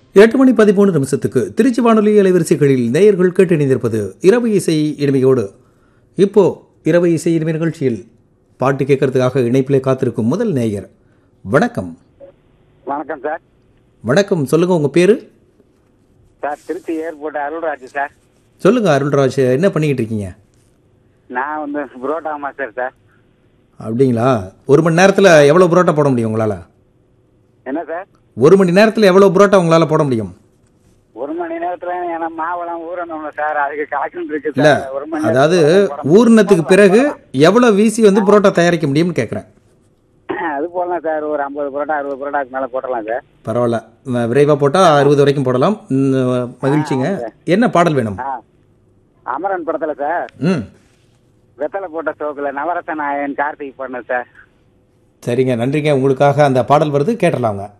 எட்டு மணி பதிமூணு நிமிஷத்துக்கு திருச்சி வானொலி அலைவரிசைகளில் நேயர்கள் கேட்டு இணைந்திருப்பது இரவு இசை இனிமையோடு இப்போ இரவு இசை இனிமை நிகழ்ச்சியில் பாட்டு கேட்கறதுக்காக இணைப்பிலே காத்திருக்கும் முதல் நேயர் வணக்கம் வணக்கம் சார் வணக்கம் சொல்லுங்க உங்க பேரு sir Trichy airport Arulraj sir சொல்லுங்க அருள்ராஜ் என்ன பண்ணிக்கிட்டு இருக்கீங்க நான் வந்து புரோட்டா மாஸ்டர் சார் அப்படிங்களா ஒரு மணி நேரத்தில் எவ்வளோ புரோட்டா போட முடியும் உங்களால் என்ன சார் ஒரு மணி நேரத்தில் எவ்வளோ புரோட்டா உங்களால் போட முடியும் ஒரு மணி நேரத்துல ஏன்னா மாவெல்லாம் ஊறணும்ல சார் அதுக்கு காய்ச்சல் இருக்கு இல்லை சார் ஒரு மணி அதாவது நேரத்துல போட முடியும். ஊர்னத்துக்கு பிறகு எவ்வளோ வீசி வந்து புரோட்டா தயாரிக்க முடியும்னு கேட்குறேன் அது போடலாம் சார் ஒரு ஐம்பது புரோட்டா அறுபது புரோட்டாக்கு மேல போடலாம் சார் பரவாயில்ல விரைவாக போட்டால் அறுபது வரைக்கும் போடலாம் ம், மகிழ்ச்சிங்க என்ன பாடல் வேணும் ஆ அமரன் படத்துல சார் ம் வெத்தலை போட்ட சோக்குல நவரச நாயன் கார்த்திக் பண்ண சார் சரிங்க நன்றிங்க உங்களுக்காக அந்த பாடல் வருது கேட்டலாங்க